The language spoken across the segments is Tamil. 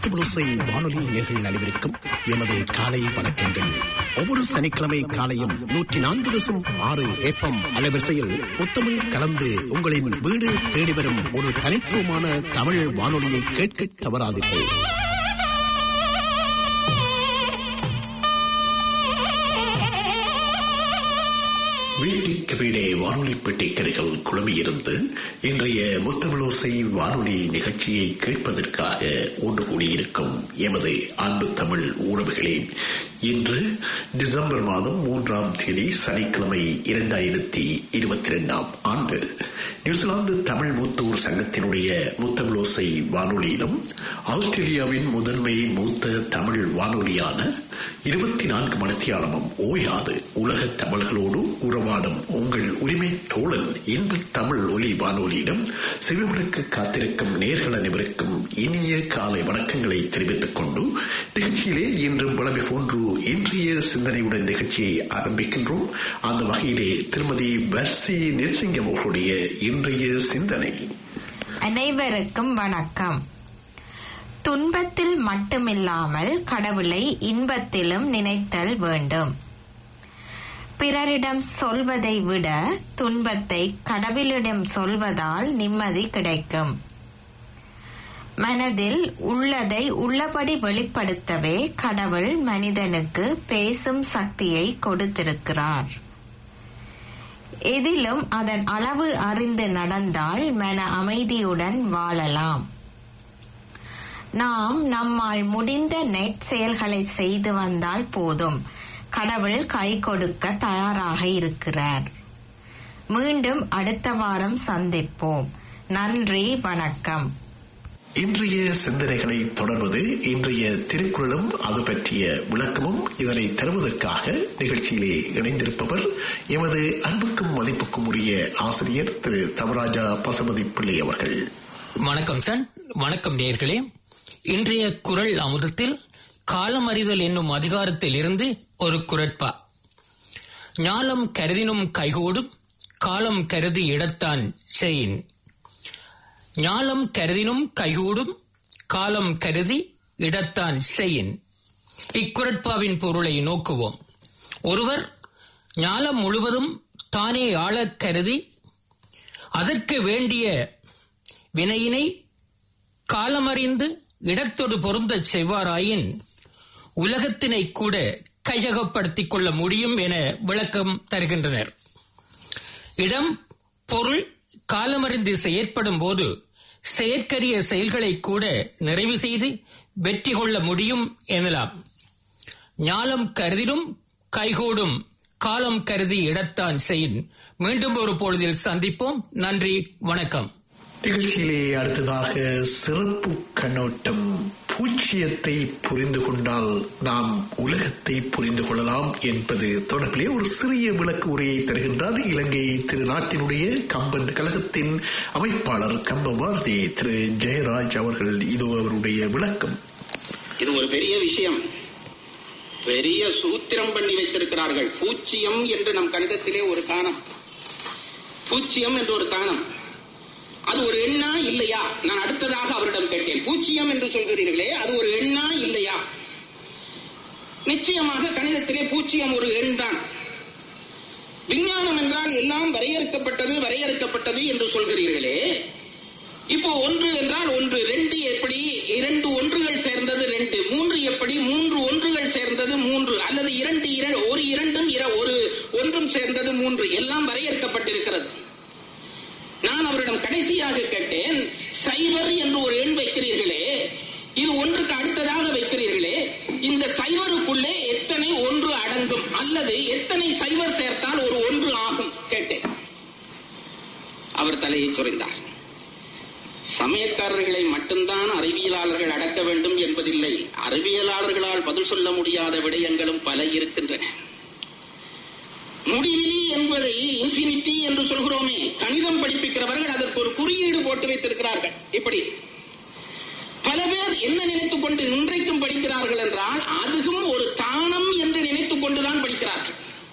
முத்துபுளுசை வானொலி நேர்கள் அனைவருக்கும் எமது காலை வணக்கங்கள் ஒவ்வொரு சனிக்கிழமை காலையும் நூற்றி நான்கு தசம் ஆறு ஏப்பம் அலைவரிசையில் முத்தமிழ் கலந்து உங்களின் வீடு தேடி வரும் ஒரு தனித்துவமான தமிழ் வானொலியை கேட்க தவறாதீர்கள் வீட்டிற்கு வீடே வானொலி பெட்டிக்கரைகள் குழம்பியிருந்து இன்றைய முத்தமிழோசை வானொலி நிகழ்ச்சியை கேட்பதற்காக ஒன்று கூடியிருக்கும் எமது அன்பு தமிழ் உறவுகளே இன்று டிசம்பர் மாதம் மூன்றாம் தேதி சனிக்கிழமை இரண்டாயிரத்தி இருபத்தி இரண்டாம் ஆண்டு நியூசிலாந்து தமிழ் மூத்தூர் சங்கத்தினுடைய முத்தமிழோசை வானொலியிலும் ஆஸ்திரேலியாவின் முதன்மை மூத்த தமிழ் வானொலியான இருபத்தி நான்கு மணித்தியாலமும் ஓயாது உலக தமிழர்களோடு உறவாடும் உங்கள் உரிமை தோழன் இன்ப தமிழ் ஒலி வானொலியிடம் செவிமடுக்க காத்திருக்கும் நேர்கள் அனைவருக்கும் இனிய காலை வணக்கங்களை தெரிவித்துக் கொண்டு நிகழ்ச்சியிலே இன்றும் வளமை போன்று இன்றைய சிந்தனையுடன் நிகழ்ச்சியை ஆரம்பிக்கின்றோம் அந்த வகையிலே திருமதி வர்சி நெற்சிங்கம் அவர்களுடைய இன்றைய சிந்தனை அனைவருக்கும் வணக்கம் துன்பத்தில் மட்டுமில்லாமல் கடவுளை இன்பத்திலும் நினைத்தல் வேண்டும் பிறரிடம் சொல்வதை விட துன்பத்தை கடவுளிடம் சொல்வதால் நிம்மதி கிடைக்கும் மனதில் உள்ளதை உள்ளபடி வெளிப்படுத்தவே கடவுள் மனிதனுக்கு பேசும் சக்தியை கொடுத்திருக்கிறார் எதிலும் அதன் அளவு அறிந்து நடந்தால் மன அமைதியுடன் வாழலாம் நாம் நம்மால் முடிந்த நெட் செயல்களை செய்து வந்தால் போதும் கடவுள் கை கொடுக்க தயாராக இருக்கிறார் மீண்டும் அடுத்த வாரம் சந்திப்போம் நன்றி வணக்கம் இன்றைய சிந்தனைகளை தொடர்வது இன்றைய திருக்குறளும் அது பற்றிய விளக்கமும் இதனை தருவதற்காக நிகழ்ச்சியிலே இணைந்திருப்பவர் எமது அன்புக்கும் மதிப்புக்கும் உரிய ஆசிரியர் திரு தவராஜா பசுபதி பிள்ளை அவர்கள் வணக்கம் சார் வணக்கம் நேர்களே இன்றைய குரல் அமுதத்தில் காலமறிதல் என்னும் அதிகாரத்தில் இருந்து ஒரு குரட்பா ஞாலம் கருதினும் கைகூடும் காலம் கருதி இடத்தான் செயின் ஞாலம் கருதினும் கைகூடும் காலம் கருதி இடத்தான் செயின் இக்குரட்பாவின் பொருளை நோக்குவோம் ஒருவர் ஞாலம் முழுவதும் தானே ஆளக் கருதி அதற்கு வேண்டிய வினையினை காலமறிந்து இடத்தோடு பொருந்தச் செய்வாராயின் உலகத்தினை கூட கையகப்படுத்திக் கொள்ள முடியும் என விளக்கம் தருகின்றனர் இடம் பொருள் காலமறிந்து செயற்படும் போது செயற்கரிய செயல்களை கூட நிறைவு செய்து வெற்றி கொள்ள முடியும் எனலாம் ஞாலம் கருதினும் கைகூடும் காலம் கருதி இடத்தான் செயின் மீண்டும் ஒரு பொழுதில் சந்திப்போம் நன்றி வணக்கம் நிகழ்ச்சியிலே அடுத்ததாக சிறப்பு கண்ணோட்டம் பூச்சியத்தை புரிந்து கொண்டால் நாம் உலகத்தை புரிந்து கொள்ளலாம் என்பது தொடர்பிலே ஒரு சிறிய விளக்கு உரையை தருகின்றார் இலங்கை திருநாட்டினுடைய கம்பன் கழகத்தின் அமைப்பாளர் கம்ப பாரதி திரு ஜெயராஜ் அவர்கள் இது அவருடைய விளக்கம் இது ஒரு பெரிய விஷயம் பெரிய சூத்திரம் பண்ணி வைத்திருக்கிறார்கள் பூச்சியம் என்று நம் கணிதத்திலே ஒரு தானம் பூச்சியம் என்று ஒரு தானம் அது ஒரு எண்ணா இல்லையா நான் அடுத்ததாக அவரிடம் கேட்டேன் பூச்சியம் என்று சொல்கிறீர்களே அது ஒரு எண்ணா இல்லையா நிச்சயமாக கணிதத்திலே பூச்சியம் ஒரு எண் தான் விஞ்ஞானம் என்றால் எல்லாம் வரையறுக்கப்பட்டது வரையறுக்கப்பட்டது என்று சொல்கிறீர்களே இப்போ ஒன்று என்றால் ஒன்று ரெண்டு எப்படி இரண்டு ஒன்றுகள் சேர்ந்தது ரெண்டு மூன்று எப்படி மூன்று ஒன்றுகள் சேர்ந்தது மூன்று அல்லது இரண்டு இர- ஒரு இரண்டும் இர- ஒரு ஒன்றும் சேர்ந்தது மூன்று எல்லாம் வரையறுக்கப்பட்டிருக்கிறது நான் அவரிடம் கடைசியாக கேட்டேன் சைவர் என்று ஒரு எண் வைக்கிறீர்களே இது ஒன்றுக்கு அடுத்ததாக வைக்கிறீர்களே இந்த சைவருக்குள்ளே எத்தனை ஒன்று அடங்கும் அல்லது எத்தனை சைவர் சேர்த்தால் ஒரு ஒன்று ஆகும் கேட்டேன் அவர் தலையை சொரிந்தார் சமயக்காரர்களை மட்டும்தான் அறிவியலாளர்கள் அடக்க வேண்டும் என்பதில்லை அறிவியலாளர்களால் பதில் சொல்ல முடியாத விடயங்களும் பல இருக்கின்றன முடிவிலி என்பதை இன்ஃபினிட்டி என்று சொல்கிறோமே கணிதம் படிப்பிக்கிறவர்கள் அதற்கு ஒரு குறியீடு போட்டு வைத்திருக்கிறார்கள் இப்படி பல பேர் என்ன நினைத்துக் கொண்டு இன்றைக்கும் படிக்கிறார்கள் என்றால் அதுவும் ஒரு தானம் என்று நினைத்துக் கொண்டுதான் படிக்கிறார்கள்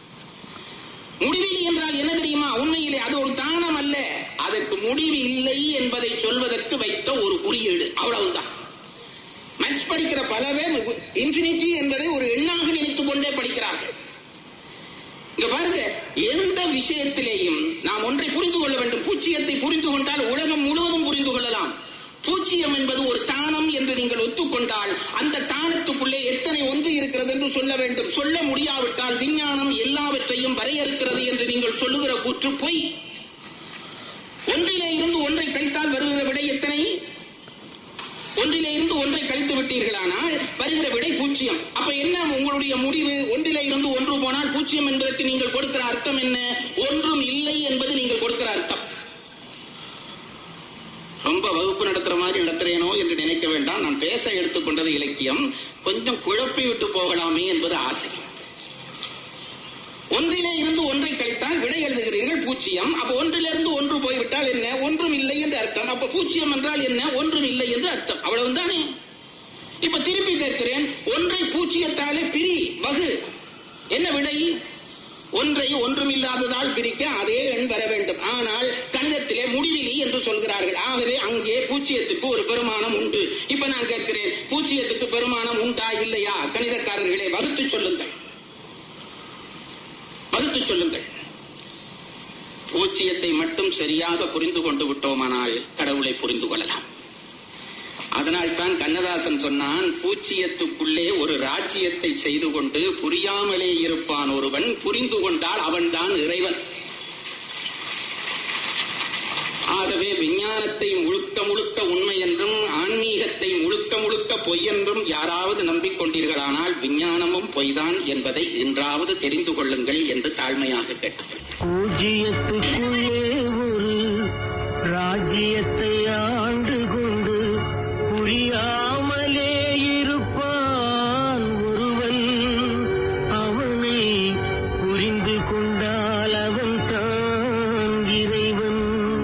முடிவிலி என்றால் என்ன தெரியுமா உண்மையிலே அது ஒரு தானம் அல்ல அதற்கு முடிவு இல்லை என்பதை சொல்வதற்கு வைத்த ஒரு குறியீடு அவ்வளவுதான் மேட்ச் படிக்கிற பல பேர் இன்ஃபினிட்டி என்பதை ஒரு எண்ணாக நினைத்துக் கொண்டே படிக்கிறார்கள் இங்க பாருங்க எந்த விஷயத்திலேயும் நாம் ஒன்றை புரிந்து கொள்ள வேண்டும் பூச்சியத்தை புரிந்து கொண்டால் உலகம் முழுவதும் புரிந்து கொள்ளலாம் பூச்சியம் என்பது ஒரு தானம் என்று நீங்கள் ஒத்துக்கொண்டால் அந்த தானத்துக்குள்ளே எத்தனை ஒன்று இருக்கிறது என்று சொல்ல வேண்டும் சொல்ல முடியாவிட்டால் விஞ்ஞானம் எல்லாவற்றையும் வரையறுக்கிறது என்று நீங்கள் சொல்லுகிற கூற்று பொய் ஒன்றிலே இருந்து ஒன்றை கழித்தால் வருகிற விடை எத்தனை ஒன்றிலே இருந்து ஒன்றை கழித்து விட்டீர்களானால் வருகிற விடை பூச்சியம் அப்ப என்ன உங்களுடைய முடிவு ஒன்றிலே இருந்து ஒன்று போனால் பூச்சியம் என்பதற்கு நீங்கள் கொடுக்கிற அர்த்தம் என்ன ஒன்றும் இல்லை என்பது நீங்கள் கொடுக்கிற அர்த்தம் ரொம்ப வகுப்பு நடத்துற மாதிரி நடத்துறேனோ என்று நினைக்க வேண்டாம் நான் பேச எடுத்துக்கொண்டது இலக்கியம் கொஞ்சம் குழப்பி விட்டு போகலாமே என்பது ஆசை ஒன்றிலே இருந்து ஒன்றை கழித்தால் விடை எழுதுகிறீர்கள் பூச்சியம் அப்ப ஒன்றிலிருந்து ஒன்று போய்விட்டால் என்ன ஒன்றும் இல்லை என்று அர்த்தம் அப்ப பூச்சியம் என்றால் என்ன ஒன்றும் இல்லை என்று அர்த்தம் அவ்வளவுதானே இப்ப திருப்பி கேட்கிறேன் ஒன்றை பூச்சியத்தாலே பிரி வகு என்ன விடை ஒன்றை ஒன்றுமில்லாததால் பிரிக்க அதே எண் வர வேண்டும் ஆனால் கணிதத்திலே முடிவிலி என்று சொல்கிறார்கள் ஆகவே அங்கே பூச்சியத்துக்கு ஒரு பெருமானம் உண்டு இப்ப நான் கேட்கிறேன் பூச்சியத்துக்கு பெருமானம் உண்டா இல்லையா கணிதக்காரர்களே வகுத்து சொல்லுங்கள் வகுத்து சொல்லுங்கள் பூச்சியத்தை மட்டும் சரியாக புரிந்து கொண்டு விட்டோமானால் கடவுளை புரிந்து கொள்ளலாம் அதனால் தான் கண்ணதாசன் சொன்னான் பூச்சியத்துக்குள்ளே ஒரு ராஜ்யத்தை செய்து கொண்டு புரியாமலே இருப்பான் ஒருவன் புரிந்து கொண்டால் அவன்தான் இறைவன் ஆகவே விஞ்ஞானத்தை முழுக்க முழுக்க உண்மை என்றும் ஆன்மீகத்தை முழுக்க முழுக்க பொய் என்றும் யாராவது நம்பிக்கொண்டீர்களானால் விஞ்ஞானமும் பொய்தான் என்பதை இன்றாவது தெரிந்து கொள்ளுங்கள் என்று தாழ்மையாக கேட்டுக்கொள்கிறேன் பூஜ்ஜியத்துக்குள்ளே ஒரு ராஜ்யத்தை ஆண்டு கொண்டு புரியாமலே இருப்பான் ஒருவன் அவனை புரிந்து கொண்டால் அவன் தான் இறைவன்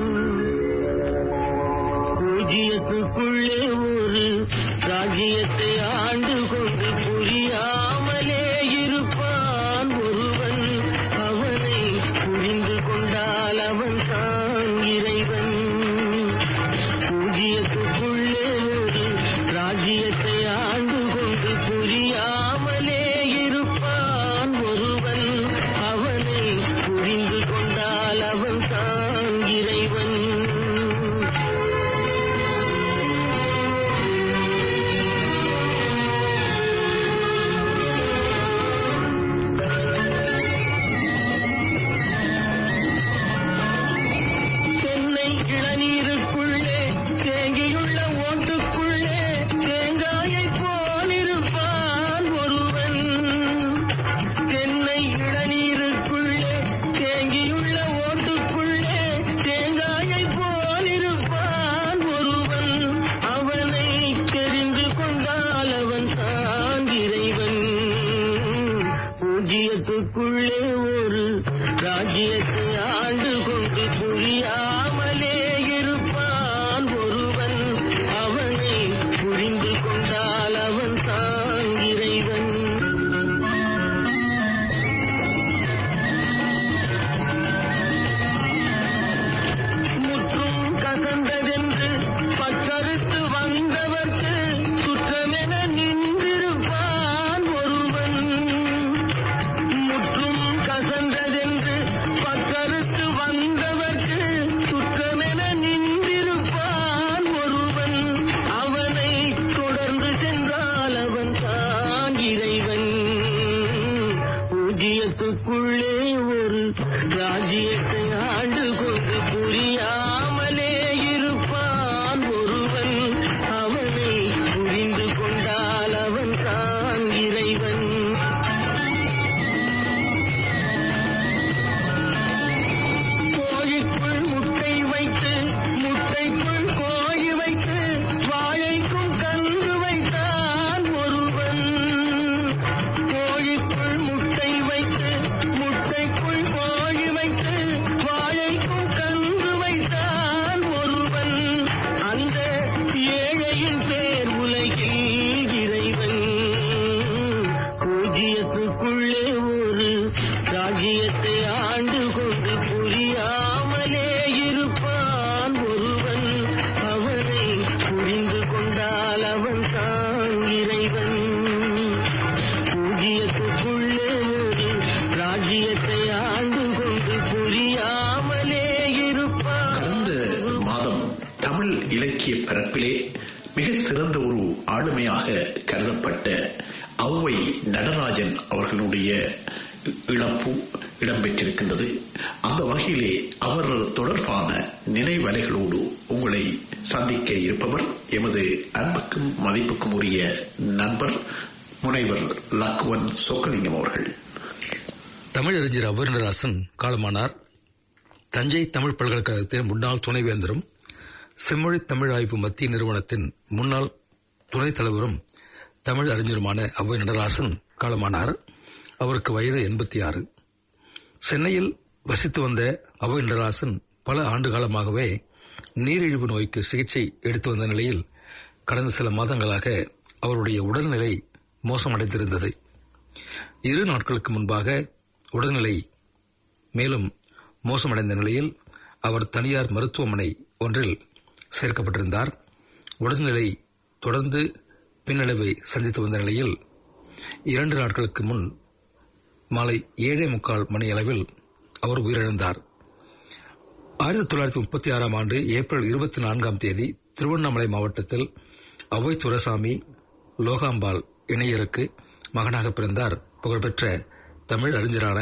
பூஜ்ஜியத்துக்குள்ளே ஒரு ராஜ்யத்தை ஆண்டு கொண்டு புரியாமலே இருப்பான் ஒருவன் அவனை புரிந்து கொண்டால் அவன் தான் இறைவன் பூஜ்ஜியத்துக்குள்ளே ஒரு ராஜ்யத்தை ஆண்டு கொண்டு புரியாமலே இருப்பான் ஒருவன் அவனை புரிந்து கொண்டால் அவன் தான் இறைவன் தென்னை இளநீருக்குள்ளே தேங்கியுள்ள ஓட்டுக்குள்ளே தேங்காயை போலிருப்பான் ஒருவன் தென்னை இளநீருக்குள்ளே தேங்கியுள்ள ஓட்டுக்குள்ளே தேங்காயை போலிருப்பான் ஒருவன் அவனை தெரிந்து கொண்டால் அவன் தான் இறைவன் பூஜ்ஜியத்துக்குள்ளே ஒரு ராஜ்யத்தை ஆண்டு கொண்டு புரியாமலே இருப்பான் ஒருவன் அவனை புரிந்து கொண்டால் அவன் தான் இறைவன் முற்றும் கசந்ததென்று பக்கருத்து வந்தவர்க்கு சுற்றமென நின்றிருப்பான் ஒருவன் முற்றும் கசந்ததென்று பக்கருத்து வந்தவர்க்கு சுற்றமென நின்றிருப்பான் ஒருவன் அவனை தொடர்ந்து சென்றால் அவன் தான் இறைவன் பூஜ்ஜியத்துக்குள்ளே ஒரு ராஜ்யத்தை ஆண்டு கொண்டு புரியாமலே இருப்பான் ஒருவன் அவனை புரிந்து கொண்டால் அவன் தான் இறைவன் கோழிக்குள் முட்டை வைத்து முட்டைக்குள் கோழி வைத்து வாழைக்கும் கன்று வைத்தான் ஒருவன் கோழிக்குள் முட்டை வைத்து முட்டைக்குள் கோழி வைத்து வாழைக்கும் கன்று வைத்தான் ஒருவன் அந்த ஏழையின் பேர் உலகில் இறைவன் பூஜ்ஜியத்துக்குள்ளே ஒரு ராஜ்யத்தை ஆண்டு கொண்டு புரியாமலே இருப்பான் ஒருவன் அவனை புரிந்து கொண்டால் அவன் தான் இறைவன் இலக்கிய பரப்பிலே மிக சிறந்த ஒரு ஆளுமையாக கருதப்பட்ட ஔவை நடராஜன் அவர்களுடைய இழப்பு இடம்பெற்றிருக்கின்றது அந்த வகையிலே அவர் தொடர்பான நினைவலைகளோடு உங்களை சந்திக்க இருப்பவர் எமது அன்புக்கும் மதிப்புக்கும் உரிய நண்பர் முனைவர் லக்குவன் சொக்கலிங்கம் அவர்கள் தமிழறிஞர் அபர்ணராசன் காலமானார் தஞ்சை தமிழ் பல்கலைக்கழகத்தின் முன்னாள் துணைவேந்தரும் செம்மொழி தமிழ் ஆய்வு மத்திய நிறுவனத்தின் முன்னாள் துணைத் தலைவரும் தமிழ் அறிஞருமான அவ்வை நடராசன் காலமானார் அவருக்கு வயது எண்பத்தி ஆறு சென்னையில் வசித்து வந்த அவ்வை நடராசன் பல ஆண்டு காலமாகவே நீரிழிவு நோய்க்கு சிகிச்சை எடுத்து வந்த நிலையில் கடந்த சில மாதங்களாக அவருடைய உடல்நிலை மோசமடைந்திருந்தது இரு நாட்களுக்கு முன்பாக உடல்நிலை மேலும் மோசமடைந்த நிலையில் அவர் தனியார் மருத்துவமனை ஒன்றில் சேர்க்கப்பட்டிருந்தார் உடல்நிலை தொடர்ந்து பின்னடைவை சந்தித்து வந்த நிலையில் இரண்டு நாட்களுக்கு முன் மாலை ஏழே முக்கால் மணி அளவில் அவர் உயிரிழந்தார் ஆயிரத்தி தொள்ளாயிரத்தி முப்பத்தி ஆறாம் ஆண்டு ஏப்ரல் இருபத்தி நான்காம் தேதி திருவண்ணாமலை மாவட்டத்தில் அவ்வை துரசாமி லோகாம்பாள் இணையருக்கு மகனாக பிறந்தார் புகழ்பெற்ற தமிழ் அறிஞரான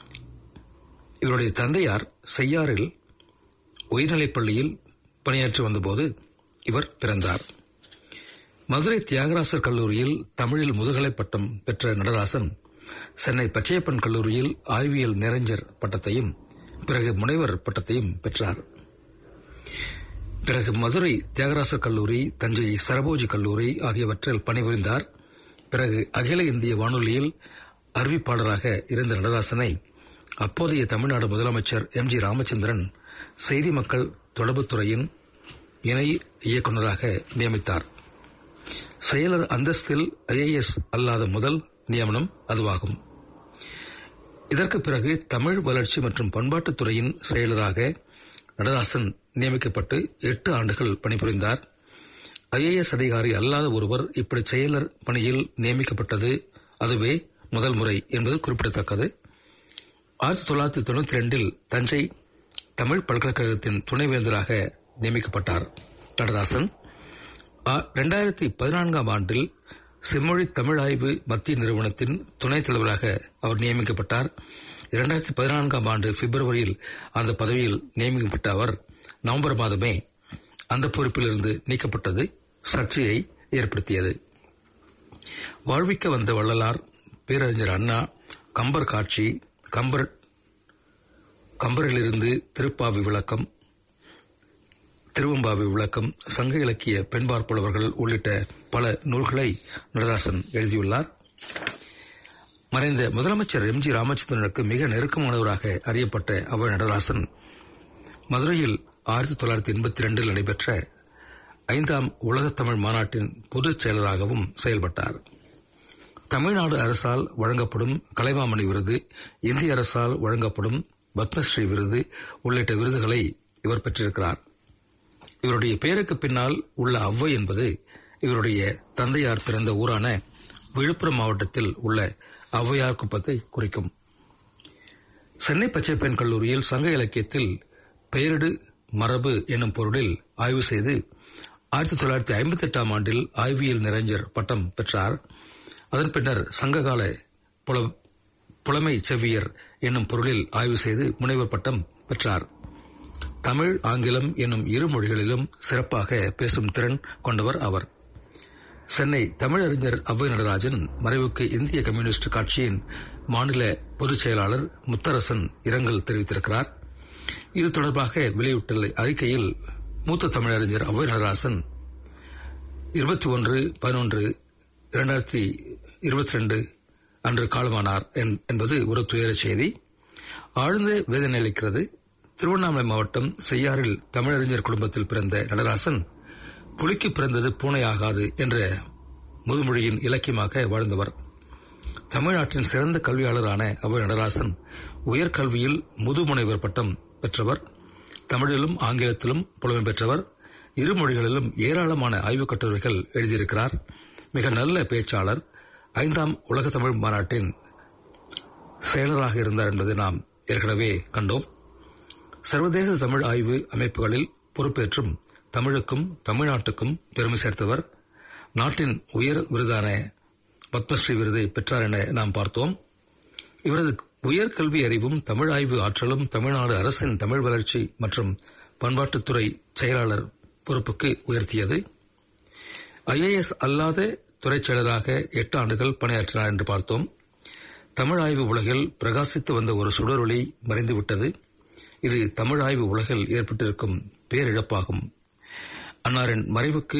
இவருடைய தந்தையார் செய்யாறில் உயர்நிலைப் பள்ளியில் பணியாற்றி வந்தபோது இவர் பிறந்தார் மதுரை தியாகராசர் கல்லூரியில் தமிழில் முதுகலை பட்டம் பெற்ற நடராசன் சென்னை பச்சையப்பன் கல்லூரியில் ஆய்வியல் நிறைஞர் பட்டத்தையும் பிறகு முனைவர் பட்டத்தையும் பெற்றார் பிறகு மதுரை தியாகராசர் கல்லூரி தஞ்சை சரபோஜி கல்லூரி ஆகியவற்றில் பணிபுரிந்தார் பிறகு அகில இந்திய வானொலியில் அறிவிப்பாளராக இருந்த நடராசனை அப்போதைய தமிழ்நாடு முதலமைச்சர் எம் ஜி ராமச்சந்திரன் செய்தி மக்கள் தொடர்புத்துறையின் இணை இயக்குநராக நியமித்தார் செயலர் அந்தஸ்தில் ஐஏஎஸ் அல்லாத முதல் நியமனம் அதுவாகும் இதற்கு பிறகு தமிழ் வளர்ச்சி மற்றும் பண்பாட்டுத்துறையின் செயலராக நடராசன் நியமிக்கப்பட்டு எட்டு ஆண்டுகள் பணிபுரிந்தார் ஐஏஎஸ் அதிகாரி அல்லாத ஒருவர் இப்படி செயலர் பணியில் நியமிக்கப்பட்டது அதுவே முதல் முறை என்பது குறிப்பிடத்தக்கது ஆயிரத்தி தொள்ளாயிரத்தி தொண்ணூத்தி ரெண்டில் தஞ்சை தமிழ் பல்கலைக்கழகத்தின் துணைவேந்தராக நியமிக்கப்பட்டார் நடராசன் இரண்டாயிரத்தி பதினான்காம் ஆண்டில் செம்மொழி தமிழ் ஆய்வு மத்திய நிறுவனத்தின் துணைத் தலைவராக அவர் நியமிக்கப்பட்டார் இரண்டாயிரத்தி பதினான்காம் ஆண்டு பிப்ரவரியில் அந்த பதவியில் நியமிக்கப்பட்ட அவர் நவம்பர் மாதமே அந்த பொறுப்பிலிருந்து நீக்கப்பட்டது சர்ச்சையை ஏற்படுத்தியது வாழ்விக்க வந்த வள்ளலார் பேரறிஞர் அண்ணா கம்பர் காட்சி கம்பர் கம்பரிலிருந்து திருப்பாவி விளக்கம் திருவம்பாவி விளக்கம் சங்க இலக்கிய பெண்பார் புலவர்கள் உள்ளிட்ட பல நூல்களை நடராசன் எழுதியுள்ளார் மறைந்த முதலமைச்சர் எம் ஜி ராமச்சந்திரனுக்கு மிக நெருக்கமானவராக அறியப்பட்ட அவர் நடராசன் மதுரையில் ஆயிரத்தி தொள்ளாயிரத்தி எண்பத்தி ரெண்டில் நடைபெற்ற ஐந்தாம் உலகத்தமிழ் மாநாட்டின் பொதுச் செயலராகவும் செயல்பட்டார் தமிழ்நாடு அரசால் வழங்கப்படும் கலைமாமணி விருது இந்திய அரசால் வழங்கப்படும் பத்மஸ்ரீ விருது உள்ளிட்ட விருதுகளை இவர் பெற்றிருக்கிறார் இவருடைய பெயருக்கு பின்னால் உள்ள அவ்வை என்பது இவருடைய தந்தையார் பிறந்த ஊரான விழுப்புரம் மாவட்டத்தில் உள்ள ஔவையார் குப்பத்தை குறிக்கும் சென்னை பச்சைப்பெண் கல்லூரியில் சங்க இலக்கியத்தில் பெயரிடு மரபு என்னும் பொருளில் ஆய்வு செய்து ஆயிரத்தி தொள்ளாயிரத்தி ஐம்பத்தி எட்டாம் ஆண்டில் ஆய்வியல் நிறைஞர் பட்டம் பெற்றார் அதன் பின்னர் சங்ககால புல புலமை செவ்வியர் என்னும் பொருளில் ஆய்வு செய்து முனைவர் பட்டம் பெற்றார் தமிழ் ஆங்கிலம் என்னும் இரு மொழிகளிலும் சிறப்பாக பேசும் திறன் கொண்டவர் அவர் சென்னை தமிழறிஞர் அவ்வை நடராஜன் மறைவுக்கு இந்திய கம்யூனிஸ்ட் கட்சியின் மாநில பொதுச் செயலாளர் முத்தரசன் இரங்கல் தெரிவித்திருக்கிறார் இது தொடர்பாக வெளியிட்டுள்ள அறிக்கையில் மூத்த தமிழறிஞர் அவ்வை நடராசன் இருபத்தி ஒன்று பதினொன்று இரண்டாயிரத்தி இருபத்தி ரெண்டு அன்று காலமானார் என்பது ஒரு துயர செய்தி ஆழ்ந்த வேதனை அளிக்கிறது திருவண்ணாமலை மாவட்டம் செய்யாறில் தமிழறிஞர் குடும்பத்தில் பிறந்த நடராசன் புலிக்கு பிறந்தது பூனை ஆகாது என்ற முதுமொழியின் இலக்கியமாக வாழ்ந்தவர் தமிழ்நாட்டின் சிறந்த கல்வியாளரான அவர் நடராசன் உயர்கல்வியில் முதுமுனைவர் பட்டம் பெற்றவர் தமிழிலும் ஆங்கிலத்திலும் புலமை பெற்றவர் இரு மொழிகளிலும் ஏராளமான ஆய்வுக் கட்டுரைகள் எழுதியிருக்கிறார் மிக நல்ல பேச்சாளர் ஐந்தாம் உலக தமிழ் மாநாட்டின் செயலராக இருந்தார் என்பதை நாம் ஏற்கனவே கண்டோம் சர்வதேச தமிழ் ஆய்வு அமைப்புகளில் பொறுப்பேற்றும் தமிழுக்கும் தமிழ்நாட்டுக்கும் பெருமை சேர்த்தவர் நாட்டின் உயர் விருதான பத்மஸ்ரீ விருதை பெற்றார் என நாம் பார்த்தோம் இவரது உயர் கல்வி அறிவும் தமிழ் ஆய்வு ஆற்றலும் தமிழ்நாடு அரசின் தமிழ் வளர்ச்சி மற்றும் பண்பாட்டுத்துறை செயலாளர் பொறுப்புக்கு உயர்த்தியது ஐஏஎஸ் அல்லாத துறைச் செயலராக எட்டு ஆண்டுகள் பணியாற்றினார் என்று பார்த்தோம் தமிழ் ஆய்வு உலகில் பிரகாசித்து வந்த ஒரு சுடரொளி மறைந்துவிட்டது இது தமிழ் ஆய்வு உலகில் ஏற்பட்டிருக்கும் பேரிழப்பாகும் அன்னாரின் மறைவுக்கு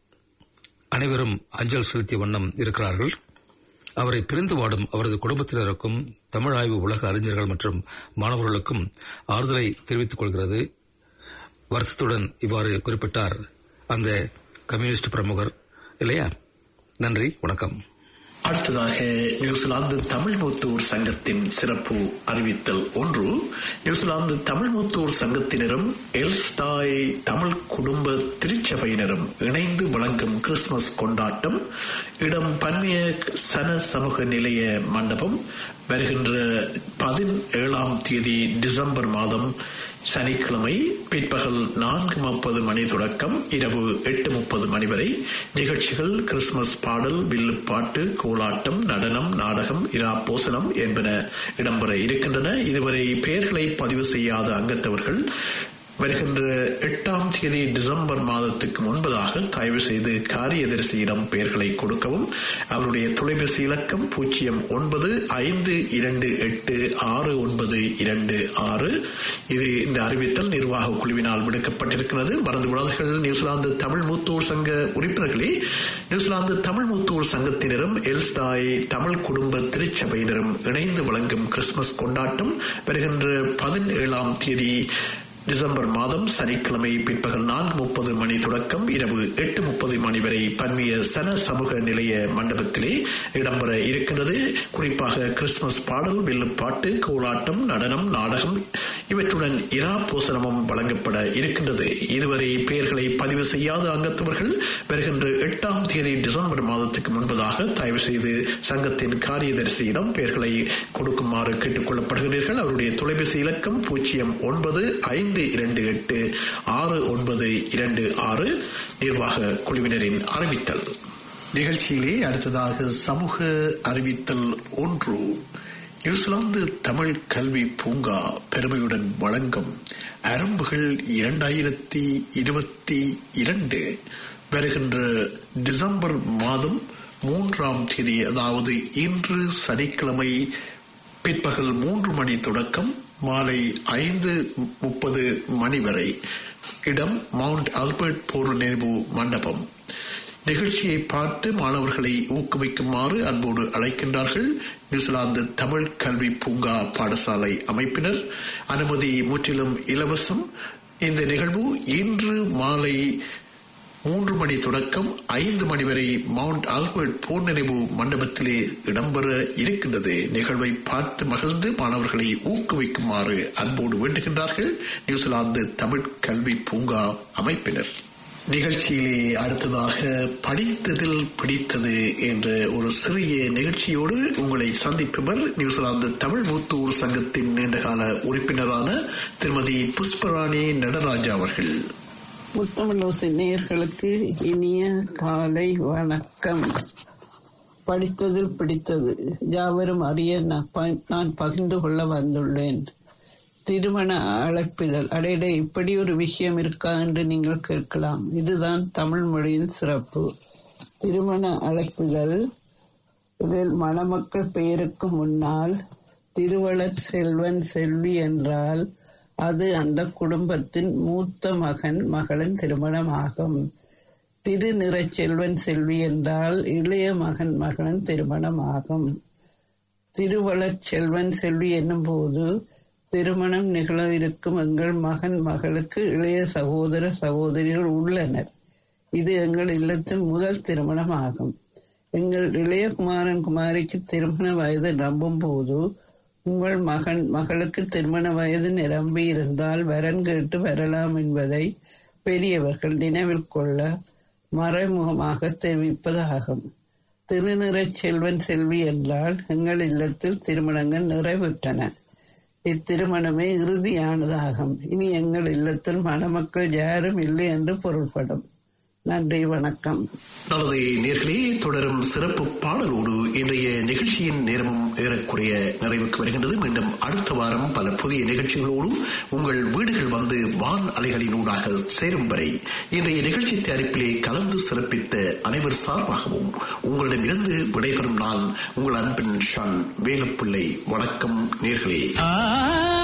அனைவரும் அஞ்சல் செலுத்திய வண்ணம் இருக்கிறார்கள் அவரை பிரிந்து வாடும் அவரது குடும்பத்தினருக்கும் தமிழ் ஆய்வு உலக அறிஞர்கள் மற்றும் மாணவர்களுக்கும் ஆறுதலை தெரிவித்துக் கொள்கிறது வருத்தத்துடன் இவ்வாறு குறிப்பிட்டார் அந்த கம்யூனிஸ்ட் பிரமுகர் இல்லையா நன்றி வணக்கம் அடுத்ததாக நியூசிலாந்து தமிழ் மூத்தூர் சங்கத்தின் சிறப்பு அறிவித்தல் ஒன்று நியூசிலாந்து தமிழ் மூத்தூர் சங்கத்தினரும் எல்ஸ்டாய் தமிழ் குடும்ப திருச்சபையினரும் இணைந்து வழங்கும் கிறிஸ்துமஸ் கொண்டாட்டம் இடம் பன்மைய சன சமூக நிலைய மண்டபம் வருகின்ற பதினேழாம் தேதி டிசம்பர் மாதம் சனிக்கிழமை பிற்பகல் நான்கு முப்பது மணி தொடக்கம் இரவு எட்டு முப்பது மணி வரை நிகழ்ச்சிகள் கிறிஸ்துமஸ் பாடல் வில்லுப்பாட்டு கோலாட்டம் நடனம் நாடகம் இரா போசனம் என்பன இடம்பெற இருக்கின்றன இதுவரை பெயர்களை பதிவு செய்யாத அங்கத்தவர்கள் வருகின்ற எட்டாம் தேதி டிசம்பர் மாதத்துக்கு முன்பதாக தயவு செய்து காரியதரிசியிடம் பெயர்களை கொடுக்கவும் அவருடைய தொலைபேசி இலக்கம் பூஜ்ஜியம் ஒன்பது ஐந்து இரண்டு எட்டு ஆறு ஒன்பது இரண்டு ஆறு இது இந்த அறிவித்தல் நிர்வாக குழுவினால் விடுக்கப்பட்டிருக்கிறது மறந்து விடாதீர்கள் நியூசிலாந்து தமிழ் மூத்தோர் சங்க உறுப்பினர்களே நியூசிலாந்து தமிழ் மூத்தோர் சங்கத்தினரும் எல்ஸ்டாய் தமிழ் குடும்ப திருச்சபையினரும் இணைந்து வழங்கும் கிறிஸ்துமஸ் கொண்டாட்டம் வருகின்ற பதினேழாம் தேதி டிசம்பர் மாதம் சனிக்கிழமை பிற்பகல் நான்கு முப்பது மணி தொடக்கம் இரவு எட்டு முப்பது மணி வரை பன்மிய சன சமூக நிலைய மண்டபத்திலே இடம்பெற இருக்கின்றது குறிப்பாக கிறிஸ்துமஸ் பாடல் வில்லுப்பாட்டு கோலாட்டம் நடனம் நாடகம் இவற்றுடன் இரா போசனமும் வழங்கப்பட இருக்கின்றது இதுவரை பெயர்களை பதிவு செய்யாத அங்கத்தவர்கள் வருகின்ற எட்டாம் தேதி டிசம்பர் மாதத்துக்கு முன்பதாக தயவு செய்து சங்கத்தின் காரியதரிசியிடம் பெயர்களை கொடுக்குமாறு கேட்டுக் கொள்ளப்படுகிறீர்கள் அவருடைய தொலைபேசி இலக்கம் பூஜ்ஜியம் ஒன்பது ஐந்து இரண்டு எட்டு ஆறு ஒன்பது இரண்டு ஆறு நிர்வாக குழுவினரின் அறிவித்தல் நிகழ்ச்சியிலே அடுத்ததாக சமூக அறிவித்தல் ஒன்று நியூசிலாந்து தமிழ் கல்வி பூங்கா பெருமையுடன் வழங்கும் அரம்புகள் இரண்டாயிரத்தி இருபத்தி இரண்டு வருகின்ற டிசம்பர் மாதம் மூன்றாம் தேதி அதாவது இன்று சனிக்கிழமை பிற்பகல் மூன்று மணி தொடக்கம் மாலை ஐந்து முப்பது மணி வரை இடம் மவுண்ட் ஆல்பர்ட் போர் நினைவு மண்டபம் நிகழ்ச்சியை பார்த்து மாணவர்களை ஊக்குவிக்குமாறு அன்போடு அழைக்கின்றார்கள் நியூசிலாந்து தமிழ் கல்வி பூங்கா பாடசாலை அமைப்பினர் அனுமதி முற்றிலும் இலவசம் இந்த நிகழ்வு இன்று மாலை மூன்று மணி தொடக்கம் ஐந்து மணி வரை மவுண்ட் ஆல்பர்ட் போர் நினைவு மண்டபத்திலே இடம்பெற இருக்கின்றது நிகழ்வை பார்த்து மகிழ்ந்து மாணவர்களை ஊக்குவிக்குமாறு அன்போடு வேண்டுகின்றார்கள் நியூசிலாந்து தமிழ் கல்வி பூங்கா அமைப்பினர் நிகழ்ச்சியிலே அடுத்ததாக படித்ததில் பிடித்தது என்ற ஒரு சிறிய நிகழ்ச்சியோடு உங்களை சந்திப்பவர் நியூசிலாந்து தமிழ் மூத்தூர் சங்கத்தின் நீண்டகால உறுப்பினரான திருமதி புஷ்பராணி நடராஜா அவர்கள் முத்தமிழோசி நேயர்களுக்கு இனிய காலை வணக்கம் படித்ததில் பிடித்தது யாவரும் அறிய நான் ப- நான் பகிர்ந்து கொள்ள வந்துள்ளேன் திருமண அழைப்பிதழ் அடையிட இப்படி ஒரு விஷயம் இருக்கா என்று நீங்கள் கேட்கலாம் இதுதான் தமிழ் மொழியின் சிறப்பு திருமண அழைப்பிதழ் இதில் மணமக்கள் பெயருக்கு முன்னால் திருவளர் செல்வன் செல்வி என்றால் அது அந்த குடும்பத்தின் மூத்த மகன் மகளின் திருமணமாகும் திருநிறச் செல்வன் செல்வி என்றால் இளைய மகன் மகளின் திருமணமாகும் திருவளர் செல்வன் செல்வி என்னும் போது திருமணம் நிகழ இருக்கும் எங்கள் மகன் மகளுக்கு இளைய சகோதர சகோதரிகள் உள்ளனர் இது எங்கள் இல்லத்தின் முதல் திருமணம் ஆகும் எங்கள் இளைய குமாரன் குமாரிக்கு திருமண வயது நம்பும் போது உங்கள் மகன் மகளுக்கு திருமண வயது நிரம்பி இருந்தால் வரன் கேட்டு வரலாம் என்பதை பெரியவர்கள் நினைவில் கொள்ள மறைமுகமாக தெரிவிப்பதாகும் திருநிறச் செல்வன் செல்வி என்றால் எங்கள் இல்லத்தில் திருமணங்கள் நிறைவுற்றன இத்திருமணமே இறுதியானதாகும் இனி எங்கள் இல்லத்தில் மணமக்கள் யாரும் இல்லை என்று பொருள்படும் நன்றி வணக்கம் நல்லது நேர்களே தொடரும் சிறப்பு பாடலோடு இன்றைய நிகழ்ச்சியின் நேரமும் ஏறக்குறைய நிறைவுக்கு வருகின்றது மீண்டும் அடுத்த வாரம் பல புதிய நிகழ்ச்சிகளோடும் உங்கள் வீடுகள் வந்து வான் அலைகளினூடாக சேரும் வரை இன்றைய நிகழ்ச்சி தயாரிப்பிலே கலந்து சிறப்பித்த அனைவர் சார்பாகவும் உங்களிடமிருந்து விடைபெறும் நான் உங்கள் அன்பின் ஷான் வேலுப்பிள்ளை வணக்கம் நேர்களே ஆ